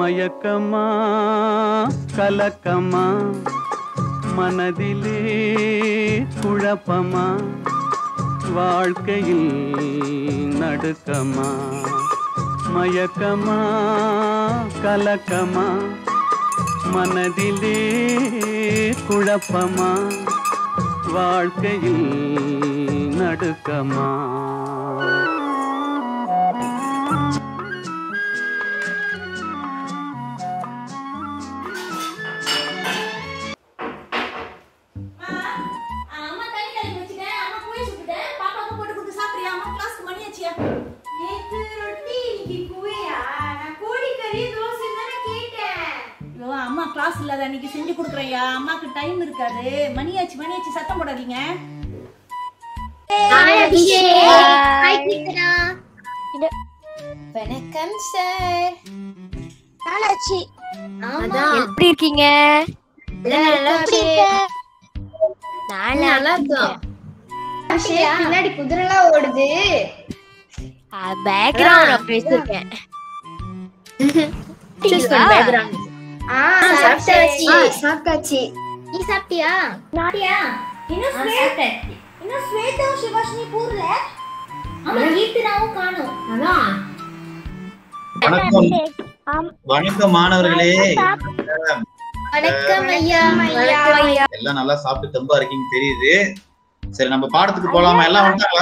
மயக்கமா கலக்கமா மனதிலே குழப்பமா வாழ்க்கையில் நடுக்கமா மயக்கமா கலக்கமா மனதிலே குழப்பமா வாழ்க்கையில் நடுக்கமா அம்மா தண்ணி கலக்கி வச்சுட்டேன் அம்மா பூரி சுட்டுட்டேன் பாப்பாக்கு போட்டு கொடுத்து சாப்பிடுறியா அம்மா கிளாஸ்க்கு மணி ஆச்சியா நேத்து ரொட்டி இன்னைக்கு குவையா நான் கோழிக்கறி தோசை தானே கேட்டேன் ஐயோ அம்மா கிளாஸ் இல்லாத அன்னைக்கு செஞ்சு கொடுக்குறையா அம்மாக்கு டைம் இருக்காது மணி ஆச்சு மணி ஆச்சு சத்தம் போடாதீங்க வணக்கம் சார் நாளாச்சு அதான் எப்படி இருக்கீங்க நல்லா நான் நல்லா இருக்கோம் பின்னாடி குதிரைலாம் ஓடுது பேக்ரவுண்ட் பேசிருக்கேன் ஆ சாப்பிட்டாச்சு சாப்பிட்டாச்சு நீ சாப்பிட்டியா சாப்பிட்டியா இன்னும் ஸ்வே- இன்னும் ஸ்வேதாவும் சிவாஷினி பூர்ல ஆமா கீர்த்தனாவும் காணும் அதான் வணக்கம் வணக்கம் மாணவர்களே வணக்கம் ஐயா வணக்கம் ஐயா எல்லாம் நல்லா சாப்பிட்டு தெம்பா இருக்கீங்க தெரியுது சரி நம்ம பாடத்துக்கு போலாமா எல்லாம் வந்துட்டாங்களா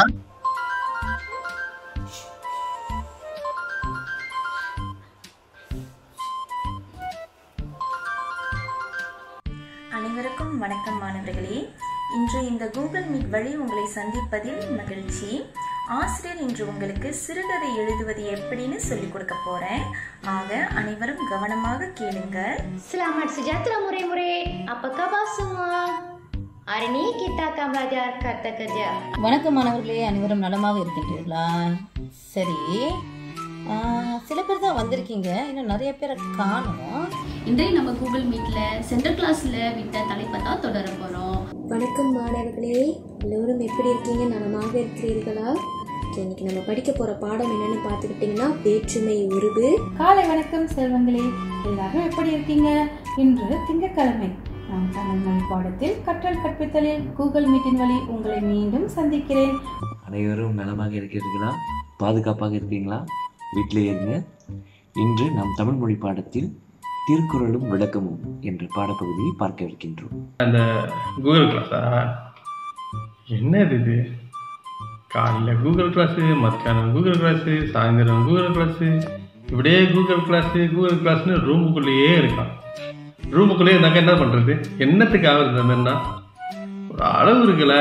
அனைவருக்கும் வணக்கம் மாணவர்களே இன்று இந்த கூகுள் மீட் வழி உங்களை சந்திப்பதில் மகிழ்ச்சி ஆசிரியர் இன்று உங்களுக்கு சிறுகதை எழுதுவது எப்படின்னு சொல்லிக் கொடுக்க போறேன் ஆக அனைவரும் கவனமாக கேளுங்கள் Selamat sejahtera murid-murid. Apa khabar semua? Hari ni kita akan belajar kata kerja. வணக்கம் மாணவர்களே அனைவரும் நலமாக இருக்கின்றீர்களா சரி ஆ, சில பேர் தான் வந்திருக்கீங்க இன்னும் நிறைய பேரை காணும் இன்றைய நம்ம கூகுள் மீட்ல சென்ட்ரல் கிளாஸ்ல விட்ட தலைப்பை தான் தொடர போறோம் வணக்கம் மாணவர்களே எல்லோரும் எப்படி இருக்கீங்க நலமாக இருக்கிறீர்களா Okay, இன்னைக்கு நம்ம படிக்க போற பாடம் என்னன்னு பார்த்துக்கிட்டிங்கன்னா வேற்றுமை உருவு காலை வணக்கம் செல்வங்களே எல்லாரும் எப்படி இருக்கீங்க இன்று திங்கட்கிழமை நாம் தமிழ் மொழி பாடத்தில் கற்றல் கற்பித்தலில் கூகுள் மீட்டின் வழி உங்களை மீண்டும் சந்திக்கிறேன் அனைவரும் நலமாக இருக்கிறீர்களா பாதுகாப்பாக இருக்கீங்களா வீட்டிலே இருங்க இன்று நாம் தமிழ் மொழி பாடத்தில் திருக்குறளும் விளக்கமும் என்ற பாடப்பகுதியை பார்க்க இருக்கின்றோம் அந்த கூகுள் கிளாஸா என்னது இது காலைல கூகுள் கிளாஸு மத்தியானம் கூகுள் கிளாஸு சாயந்தரம் கூகுள் கிளாஸு இப்படியே கூகுள் கிளாஸு கூகுள் கிளாஸ்னு ரூமுக்குள்ளேயே இருக்கான் ரூமுக்குள்ளேயே இருந்தாக்க என்ன பண்ணுறது என்னத்துக்கு ஆகுது இந்த மாதிரினா ஒரு அளவு இருக்குல்ல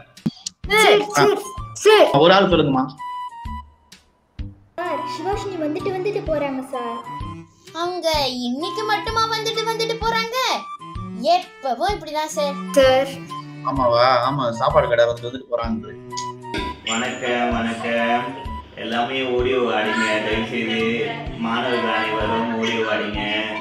ஒரு ஆள் சொல்லுங்கம்மா சார் சிவாஷினி வந்துட்டு வந்துட்டு போறாங்க சார் அவங்க இன்னைக்கு மட்டுமா வந்துட்டு வந்துட்டு போறாங்க எப்பவும் இப்படிதான் சார் சார் ஆமாவா ஆமா சாப்பாடு கடை வந்து வந்துட்டு போறாங்க வணக்கம் வணக்கம் எல்லாமே ஓடியோ ஆடிங்க தயவு செய்து மாணவர்கள் அனைவரும் ஓடியோ ஆடிங்க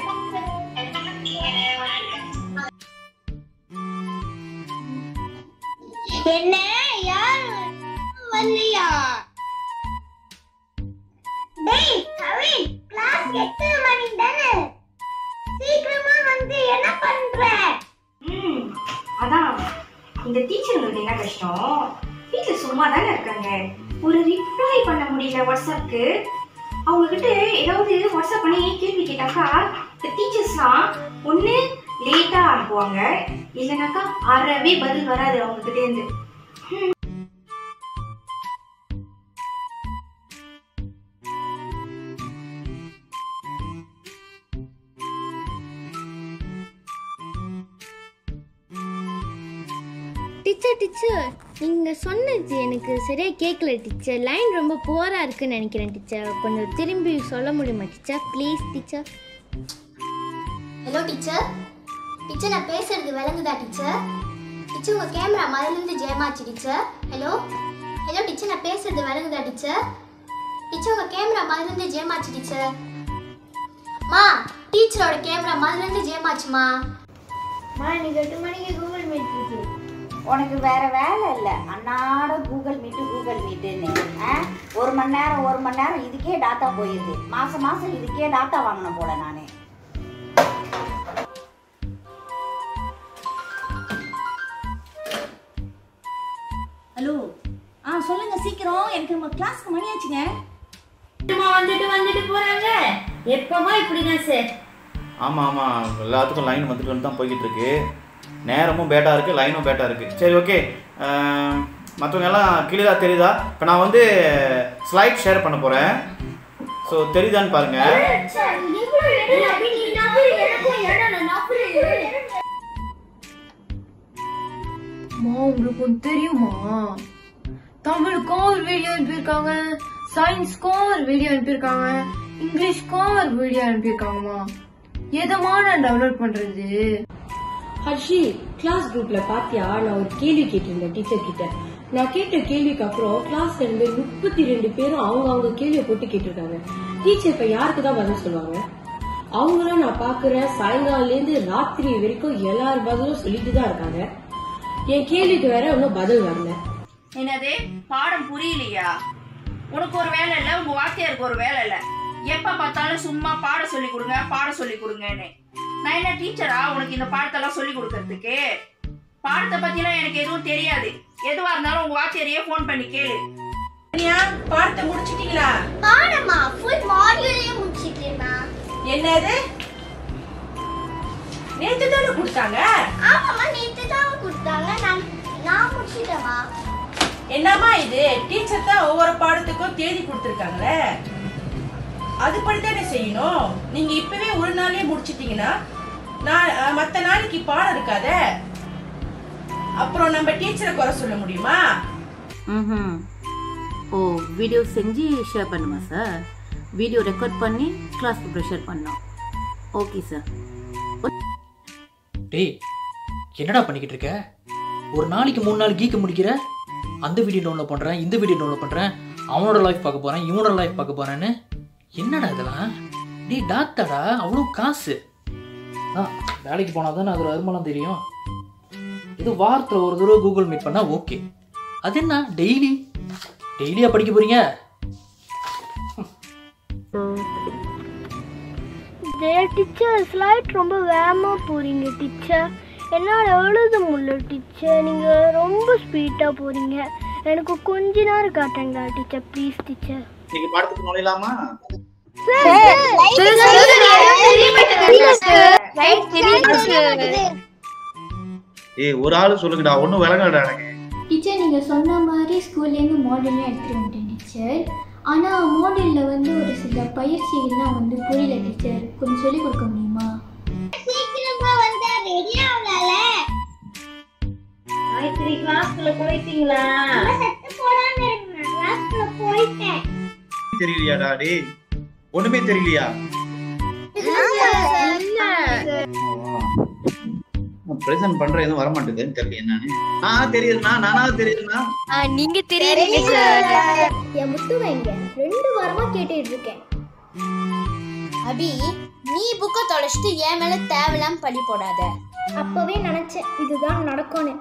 என்ன யார் வரலையா டேய் கவின் கிளாஸ் எட்டு மணி தானே சீக்கிரமா வந்து என்ன பண்ற அதான் இந்த டீச்சர்களுக்கு என்ன கஷ்டம் வீட்டில் சும்மா தானே இருக்காங்க ஒரு ரிப்ளை பண்ண முடியல வாட்ஸ்அப்க்கு அவங்க கிட்ட ஏதாவது வாட்ஸ்அப் பண்ணி கேள்வி கேட்டாக்கா இந்த டீச்சர்ஸ்லாம் ஒன்று லேட்டாக அனுப்புவாங்க இல்லைனாக்கா அறவே பதில் வராது அவங்க கிட்ட இருந்து டீச்சர் டீச்சர் நீங்க சொன்னது எனக்கு சரியா கேட்கல டீச்சர் லைன் ரொம்ப போரா இருக்குன்னு நினைக்கிறேன் டீச்சர் கொஞ்சம் திரும்பி சொல்ல முடியுமா teacher please teacher hello teacher teacher நான் பேசுறது விளங்குதா டீச்சர் டீச்சர் உங்கள் கேமரா மதிலிருந்து ஜெயமாச்சு டீச்சர் ஹலோ ஹலோ டீச்சர் நான் பேசுறது விளங்குதா டீச்சர் டீச்சர் உங்கள் கேமரா மதிலிருந்து ஜெயமாச்சு டீச்சர் மா டீச்சரோட கேமரா மதிலிருந்து ஜெயமாச்சுமா மா இன்னைக்கு எட்டு மணிக்கு கூகுள் மீட் இருக்கு உனக்கு வேற வேலை இல்லை அன்னாட கூகுள் மீட்டு கூகுள் மீட்டுன்னு ஆ? ஒரு மணி நேரம் ஒரு மணி நேரம் இதுக்கே டாட்டா போயிருது மாசம் மாசம் இதுக்கே டாட்டா வாங்கணும் போல நான் எனக்கு நம்ம கிளாஸ்க்கு மணி ஆச்சுங்க வந்துட்டு வந்துட்டு போறாங்க எப்பமா இப்படிதான் சார் ஆமாம் ஆமாம் எல்லாத்துக்கும் லைன் வந்துட்டு வந்து தான் போய்கிட்டு இருக்கு நேரமும் பேட்டாக இருக்குது லைனும் பேட்டாக இருக்குது சரி ஓகே மற்றவங்க எல்லாம் கிளியராக தெரியுதா இப்போ நான் வந்து ஸ்லைட் ஷேர் பண்ண போகிறேன் ஸோ தெரியுதான்னு பாருங்கள் அம்மா உங்களுக்கு ஒன்று தெரியுமா தமிழுக்கும் ஒரு வீடியோ அனுப்பியிருக்காங்க சயின்ஸ்க்கும் ஒரு வீடியோ அனுப்பியிருக்காங்க இங்கிலீஷ்க்கும் ஒரு வீடியோ அனுப்பியிருக்காங்கம்மா எதமா நான் டவுன்லோட் பண்றது ஹர்ஷி கிளாஸ் குரூப்ல பாத்தியா நான் ஒரு கேள்வி கேட்டிருந்தேன் டீச்சர் கிட்ட நான் கேட்ட கேள்விக்கு அப்புறம் கிளாஸ்ல இருந்து முப்பத்தி ரெண்டு பேரும் அவங்க அவங்க கேள்வியை போட்டு கேட்டிருக்காங்க டீச்சர் இப்ப யாருக்கு தான் பதில் சொல்லுவாங்க அவங்களும் நான் பாக்குறேன் சாயங்காலம் இருந்து ராத்திரி வரைக்கும் எல்லார் பதிலும் சொல்லிட்டு தான் இருக்காங்க என் கேள்விக்கு வேற இன்னும் பதில் வரல என்னது பாடம் புரியலையா உனக்கு ஒரு வேலை இல்ல உங்க வாத்தியாருக்கு ஒரு வேலை இல்ல எப்ப பார்த்தாலும் சும்மா பாட சொல்லி கொடுங்க பாட சொல்லி கொடுங்கன்னு நான் என்ன டீச்சரா உனக்கு இந்த பாடத்தெல்லாம் சொல்லி கொடுக்கறதுக்கு பாடத்தை பத்திலாம் எனக்கு எதுவும் தெரியாது எதுவா இருந்தாலும் உங்க வாத்தியாரையே ஃபோன் பண்ணி கேளு பாடத்தை முடிச்சிட்டீங்களா பாடமா ஃபுல் மாடியூலையே முடிச்சிட்டேமா என்னது நேத்து தானே கொடுத்தாங்க ஆமாம்மா நேற்று தான் கொடுத்தாங்க நான் நான் முடிச்சிட்டேமா என்னம்மா இது டீச்சர் தான் ஒவ்வொரு பாடத்துக்கும் தேதி கொடுத்துருக்காங்களே அதுபடி தானே செய்யணும் நீங்க இப்பவே ஒரு நாளே முடிச்சிட்டீங்கன்னா நான் அஹ், மத்த நாளைக்கு பாடம் இருக்காதே அப்புறம் நம்ம டீச்சரை குறை சொல்ல முடியுமா ம் ஓ வீடியோ செஞ்சு ஷேர் பண்ணுமா சார் வீடியோ ரெக்கார்ட் பண்ணி கிளாஸ்க்கு ப்ரெஷர் பண்ணோம் ஓகே சார் டேய் என்னடா பண்ணிக்கிட்டு இருக்க ஒரு நாளைக்கு மூணு நாள் கீக்க முடிக்கிற அந்த வீடியோ டவுன்லோட் பண்ணுறேன் இந்த வீடியோ டவுன்லோட் பண்ணுறேன் அவனோட லைஃப் பார்க்க போகிறேன் இவனோட லைஃப் பார்க்க போகிறேன்னு என்னடா இதெல்லாம் டேய் டாக்டரா அவ்வளோ காசு ஆ வேலைக்கு போனால் தானே அதோட வருமானம் தெரியும் இது வாரத்தில் ஒரு தடவை கூகுள் மீட் பண்ணால் ஓகே அது என்ன டெய்லி டெய்லியா படிக்க போகிறீங்க ஜெயா டீச்சர் ஸ்லைட் ரொம்ப வேகமாக போகிறீங்க டீச்சர் என்னால் எழுத முடியல டீச்சர் நீங்கள் ரொம்ப ஸ்பீடாக போகிறீங்க எனக்கு கொஞ்ச நேரம் காட்டுங்களா டீச்சர் ப்ளீஸ் டீச்சர் இன்னைக்கு பாடத்துக்கு நுழையலாமா ஏய் ஒரு ஆளு சொல்லுங்கடா ஒன்றும் விளங்கடா எனக்கு டீச்சர் நீங்கள் சொன்ன மாதிரி ஸ்கூல்லேருந்து மாடல்லாம் எடுத்துகிட்டு வந்துட்டேன் டீச்சர் ஆனால் மாடலில் வந்து ஒரு சில பயிற்சிகள்லாம் வந்து புரியல டீச்சர் கொஞ்சம் சொல்லிக் கொடுக்க முடியுமா சீக்கிரமா வந்தா ரெடி ஆகலால காயத்ரி கிளாஸ்க்குள்ள போயிட்டீங்களா சத்து போடாம இருங்க நான் கிளாஸ்க்குள்ள போயிட்டேன் தெரியலையாடா டேய் ஒண்ணுமே தெரியலையா பிரசன்ட் பண்ற எதுவும் வர மாட்டேங்குதுன்னு தெரியல என்னன்னு நான் தெரியுதுண்ணா நானா தெரியுதுண்ணா நீங்க தெரியுறீங்க சார். என் முத்து வைங்க ரெண்டு வாரமா கேட்டுட்டு இருக்கேன் அபி நீ புக்கை தொலைச்சிட்டு என் மேல தேவையில்லாம பழி போடாத அப்பவே நினைச்சேன் இதுதான் நடக்கும்னு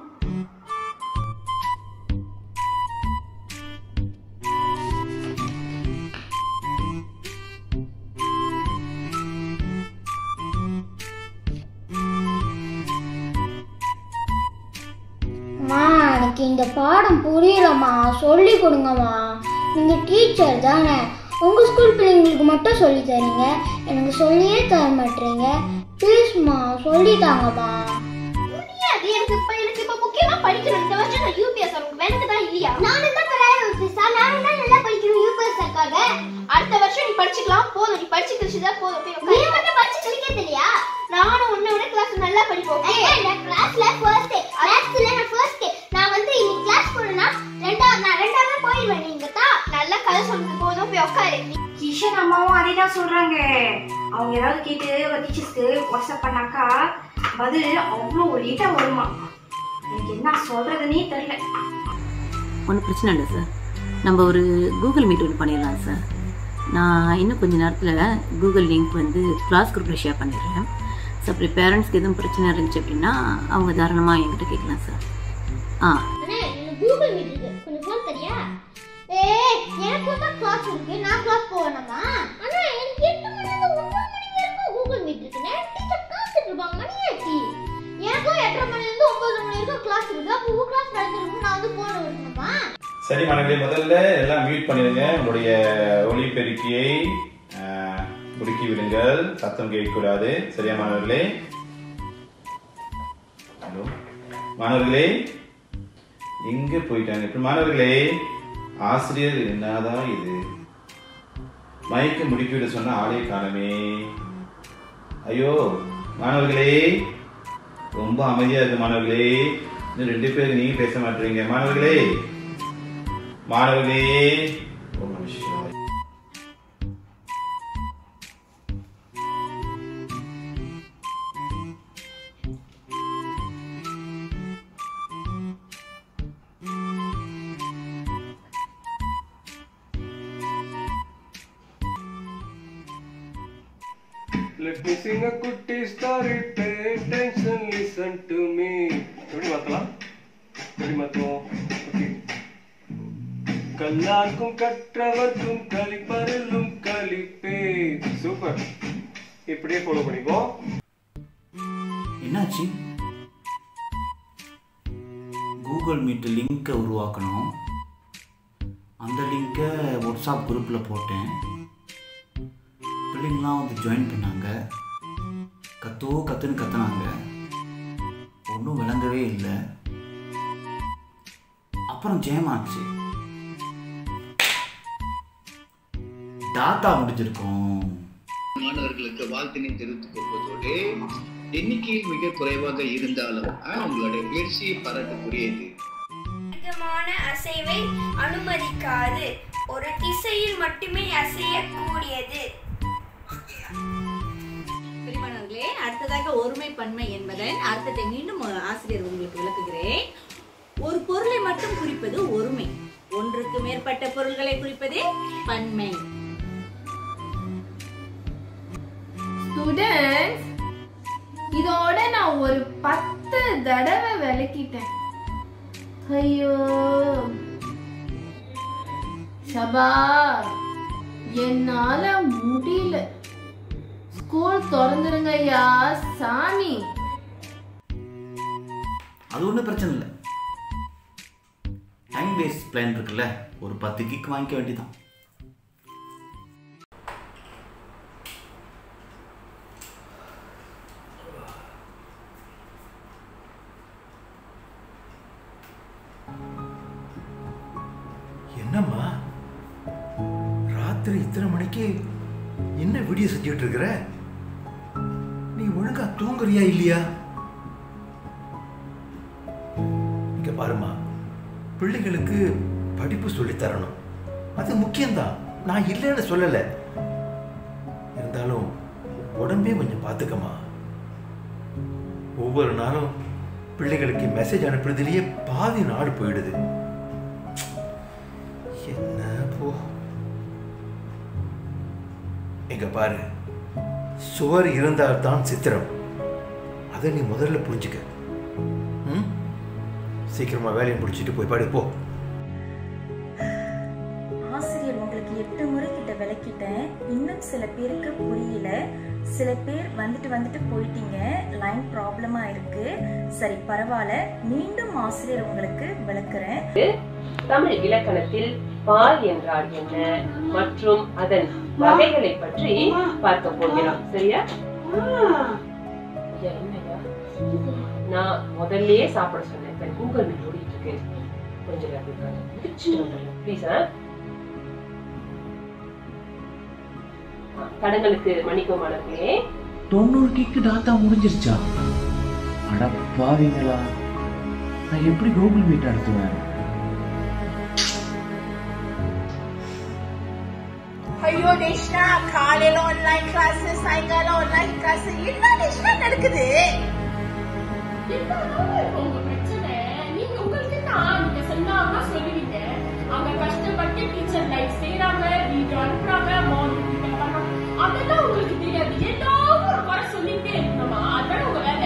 அம்மா எனக்கு இந்த பாடம் புரியலம்மா சொல்லி கொடுங்கம்மா நீங்கள் டீச்சர் தானே உங்கள் ஸ்கூல் பிள்ளைங்களுக்கு மட்டும் சொல்லி தரீங்க எனக்கு சொல்லியே தர மாட்டீங்க ப்ளீஸ்மா சொல்லி தாங்கம்மா முடியாது எனக்கு இப்ப எனக்கு இப்ப முக்கியமா படிக்கணும் இந்த வருஷம் நான் யூபிஎஸ் உங்களுக்கு வேலைக்கு தான் இல்லையா நானும் தான் தராயிரம் யூபிஎஸ் நானும் தான் நல்லா படிக்கணும் யூபிஎஸ் இருக்காங்க அடுத்த வருஷம் நீ படிச்சுக்கலாம் போதும் நீ படிச்சு கழிச்சுதான் போதும் போய் நீ மட்டும் படிச்சு கழிக்கிறது இல்லையா நானும் உன்னை விட கிளாஸ் நல்லா படிப்போம் நான் கிளாஸ்ல ஃபர்ஸ்ட் மேத்ஸ்ல நான் ஃபர்ஸ்ட் நான் வந்து இன்னைக்கு கிளாஸ் போறேன்னா ரெண்டாவது நான் ரெண்டாவது போயிடுவேன் நீங்க தான் நல்லா கதை சொல்றது போதும் போய் உட்காரு கிஷன் அம்மாவும் அதே தான் சொல்றாங்க அவங்க ஏதாவது கேட்டு டீச்சர்ஸ்க்கு வாட்ஸ்அப் பண்ணாக்கா பதில் அவ்வளோ லேட்டா வருமா எனக்கு என்ன சொல்றதுன்னே தெரியல ஒன்றும் பிரச்சனை இல்லை சார் நம்ம ஒரு கூகுள் மீட் ஒன்று பண்ணிடலாம் சார் நான் இன்னும் கொஞ்ச நேரத்தில் கூகுள் லிங்க் வந்து கிளாஸ் குரூப்பில் ஷேர் பண்ணிடுறேன் ஸோ அப்படி பேரண்ட்ஸ்க்கு எதுவும் பிரச்சனை இருந்துச்சு அப்படின்னா அவங்க தாராளமாக என்கிட்ட கேட்கலாம் சார் ஆ அண்ணே எனக்கு கூகுள் மீட் இருக்கு கொஞ்சம் ஃபோன் தரியா ஏய் எனக்கு தான் கிளாஸ் இருக்கு நான் கிளாஸ் போவேனாமா அண்ணா எனக்கு எட்டு மணில இருந்து ஒன்பது மணி வரைக்கும் கூகுள் மீட் இருக்குண்ணே டீச்சர் காத்துட்டு இருப்பாங்க மணி ஆச்சு எனக்கும் எட்டரை மணில இருந்து ஒன்பது மணி வரைக்கும் கிளாஸ் இருக்கு அப்போ உங்க கிளாஸ் நடந்துருக்கு நான் வந்து போன வரணுமா சரி மாணவர்களே முதல்ல எல்லாம் மியூட் பண்ணிடுங்க உங்களுடைய ஒளி பெருக்கியை ஆஹ், முடுக்கி விடுங்கள் சத்தம் கேட்கக்கூடாது சரியா மாணவர்களே ஹலோ மாணவர்களே எங்க போயிட்டாங்க இப்ப மாணவர்களே ஆசிரியர் என்னதான் இது மைக்கு முடுக்கி விட சொன்ன ஆளே காணமே ஐயோ மாணவர்களே ரொம்ப அமைதியா இருக்கு மாணவர்களே இன்னும் ரெண்டு பேருக்கு நீங்க பேச மாட்டீங்க மாணவர்களே மாணவர்களே ஓம் நம சிவாய. Let me sing a குட்டி story, pay attention, listen to me. எப்படி மாத்தலாம் எப்படி மாத்துவோம் ஓகே கல்லார்க்கும் கற்றவர்க்கும் கலிப்பருளும் கலிப்பே சூப்பர் இப்படியே ஃபாலோ பண்ணிக்கோ என்னாச்சு கூகுள் மீட் லிங்கை உருவாக்கணும் அந்த லிங்கை வாட்ஸ்அப் குரூப்பில் போட்டேன் பிள்ளைங்களாம் வந்து ஜாயின் பண்ணாங்க கத்தோ கத்துன்னு கத்துனாங்க ஒன்றும் விளங்கவே இல்லை அப்புறம் ஜெயமாச்சு டாட்டா முடிஞ்சிருக்கோம் மாணவர்களுக்கு வாழ்த்தினை தெரிவித்துக் கொள்வதோடு எண்ணிக்கையில் மிக குறைவாக இருந்தாலும் ஆஹ், உங்களுடைய முயற்சி பாராட்டுக்குரியது அதிகமான அசைவை அனுமதிக்காது ஒரு திசையில் மட்டுமே அசையக்கூடியது பிரிமானவர்களே அடுத்ததாக ஒருமை பன்மை என்பதன் அர்த்தத்தை மீண்டும் ஆசிரியர் உங்களுக்கு விளக்குகிறேன் ஒரு பொருளை மட்டும் குறிப்பது ஒருமை ஒன்றுக்கு மேற்பட்ட பொருள்களை குறிப்பதே பன்மை ஸ்டூடெண்ட்ஸ் இதோட நான் ஒரு பத்து தடவை விளக்கிட்டேன் ஐயோ சபா என்னால முடியல ஸ்கூல் திறந்துருங்க ஐயா சாமி அது ஒன்றும் பிரச்சனை இல்லை டைம் வேஸ்ட் பிளான் இருக்குல்ல ஒரு பத்து கிக் வாங்கிக்க வேண்டியதான் என்னம்மா ராத்திரி இத்தனை மணிக்கு என்ன வீடியோ செஞ்சுட்டு இருக்கிற நீ ஒழுங்கா தூங்குறியா இல்லையா இங்க பாருமா பிள்ளைகளுக்கு படிப்பு சொல்லித் தரணும் அது முக்கியம்தான் நான் இல்லைன்னு சொல்லலை இருந்தாலும் உடம்பே கொஞ்சம் பார்த்துக்கம்மா ஒவ்வொரு நாளும் பிள்ளைகளுக்கு மெசேஜ் அனுப்புறதுலயே பாதி நாடு போயிடுது என்ன போ எங்க பாரு சுவர் இருந்தால் தான் சித்திரம் அதை நீ முதல்ல புரிஞ்சுக்க ம்? சீக்கிரமா வேலையை முடிச்சிட்டு போய் படு போ ஆசிரியர் உங்களுக்கு எட்டு முறை கிட்ட விளக்கிட்டேன் இன்னும் சில பேருக்கு புரியல சில பேர் வந்துட்டு வந்துட்டு போயிட்டீங்க லைன் ப்ராப்ளமா இருக்கு சரி பரவாயில்ல மீண்டும் ஆசிரியர் உங்களுக்கு விளக்குறேன் தமிழ் இலக்கணத்தில் பால் என்றால் என்ன மற்றும் அதன் வகைகளை பற்றி பார்க்க போகிறோம் சரியா ஐயா, என்னய்யா? நான் முதல்லயே சாப்பிட சொன்னேன் இப்ப கூகுள் மீட் ஓடிட்டு இருக்கு கொஞ்சம் நேரம் உட்காரு. முடிச்சிட்டு வந்துடுறேன் ப்ளீஸ் கடங்களுக்கு மன்னிக்கும் மாணவர்களே தொண்ணூறு கிக்கு டாட்டா முடிஞ்சிருச்சா அட பாவீங்களா நான் எப்படி கூகுள் மீட் நடத்துவேன் ஐயோ டேஷ்னா காலையில ஆன்லைன் கிளாஸ் சாயங்காலம் ஆன்லைன் கிளாஸ் என்ன டேஷ்னா நடக்குது உங்க பிரச்சனை நீங்க உங்களுக்கு தான் நீங்க சொன்னாங்க சொல்லுவீங்க அவங்க கஷ்டப்பட்டு டீச்சர் லைக் செய்யறாங்க வீடியோ அனுப்புறாங்க மார்னிங் பண்றாங்க அதெல்லாம் உங்களுக்கு தெரியாது ஏதாவது ஒரு குறை சொல்லிட்டே இருக்கணுமா அதான் உங்க வேலை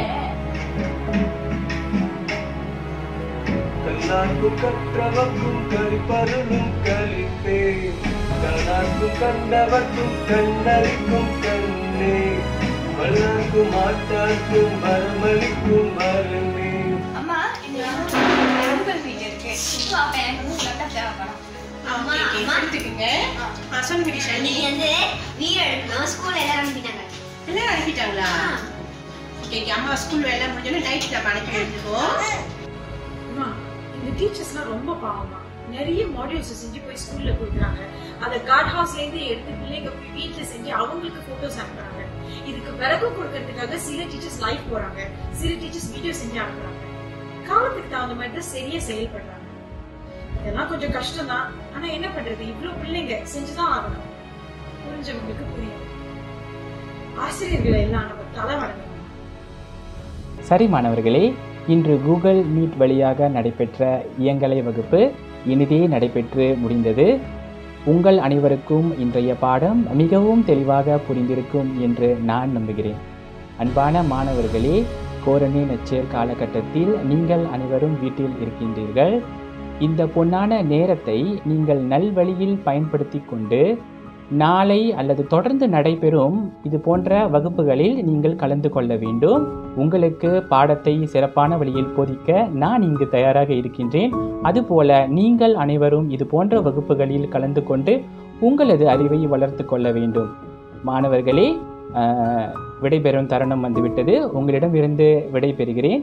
கல்லார்க்கும் கற்றவர்க்கும் கலிப்பருளும் கலிப்பே கலார்க்கும் கண்டவர்க்கும் கண்ணறிக்கும் கண்ணே வல்லார்க்கும் மாட்டார்க்கும் மரமளிக்கும் மரமே அம்மா இந்த ஆனுவல் வீடியோ இருக்கு இப்போ அப்ப எனக்கு வந்து லேப்டாப் தேவைப்படும் அம்மா அம்மா எடுத்துக்கங்க ஆ சொல்லுங்க டீச்சர் நீங்க வந்து வீடியோ எடுக்கணும் ஸ்கூல்ல எல்லாரும் அனுப்பிட்டாங்க எல்லாரும் அனுப்பிட்டாங்களா ஓகே ஓகே அம்மா ஸ்கூல் வேலை முடிஞ்சோன்னு நைட் நம்ம அனுப்பி எடுத்துக்கோ அம்மா இந்த டீச்சர்ஸ்லாம் ரொம்ப பாவமா நிறைய மாடியூல்ஸ் செஞ்சு போய் ஸ்கூல்ல கொடுக்குறாங்க அதை கார்ட் ஹவுஸ்ல இருந்து எடுத்து பிள்ளைங்க போய் வீட்ல செஞ்சு அவங்களுக்கு போட்டோஸ் அனுப்புறாங்க இதுக்கு விறகு கொடுக்கறதுக்காக சில டீச்சர்ஸ் லைவ் போறாங்க சில டீச்சர்ஸ் வீடியோ செஞ்சு அனுப்புறாங்க காலத்துக்கு தகுந்த மாதிரி தான் சரியா செயல்படுறாங்க இதெல்லாம் கொஞ்சம் கஷ்டம் தான் ஆனா என்ன பண்றது இவ்வளவு பிள்ளைங்க செஞ்சுதான் ஆகணும் புரிஞ்சவங்களுக்கு புரியும் ஆசிரியர்களை எல்லாம் நம்ம தலை வணங்கணும் சரி மாணவர்களே இன்று கூகுள் மீட் வழியாக நடைபெற்ற இயங்கலை வகுப்பு இனிதே நடைபெற்று முடிந்தது உங்கள் அனைவருக்கும் இன்றைய பாடம் மிகவும் தெளிவாக புரிந்திருக்கும் என்று நான் நம்புகிறேன் அன்பான மாணவர்களே கோரணி நச்சேர் காலகட்டத்தில் நீங்கள் அனைவரும் வீட்டில் இருக்கின்றீர்கள் இந்த பொன்னான நேரத்தை நீங்கள் நல்வழியில் பயன்படுத்தி கொண்டு நாளை அல்லது தொடர்ந்து நடைபெறும் இது போன்ற வகுப்புகளில் நீங்கள் கலந்து கொள்ள வேண்டும் உங்களுக்கு பாடத்தை சிறப்பான வழியில் போதிக்க நான் இங்கு தயாராக இருக்கின்றேன் அதுபோல நீங்கள் அனைவரும் இது போன்ற வகுப்புகளில் கலந்து கொண்டு உங்களது அறிவை வளர்த்து கொள்ள வேண்டும் மாணவர்களே ஆஹ், விடைபெறும் தருணம் வந்துவிட்டது உங்களிடமிருந்து விடை பெறுகிறேன்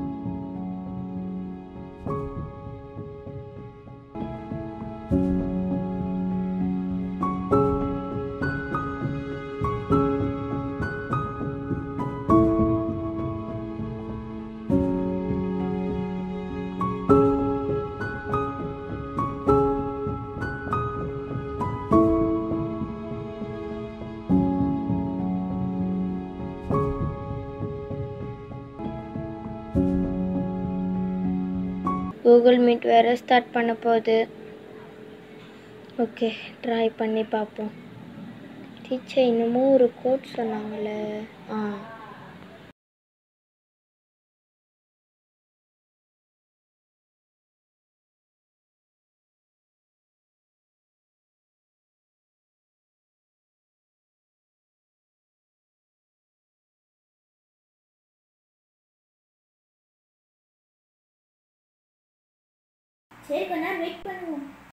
கூகுள் மீட் வேறு ஸ்டார்ட் பண்ண போகுது ஓகே ட்ரை பண்ணி பார்ப்போம் டீச்சர் இன்னமும் ஒரு கோட் சொன்னாங்களே ஆ சரி கொஞ்ச நேரம் வெயிட் பண்ணுவோம்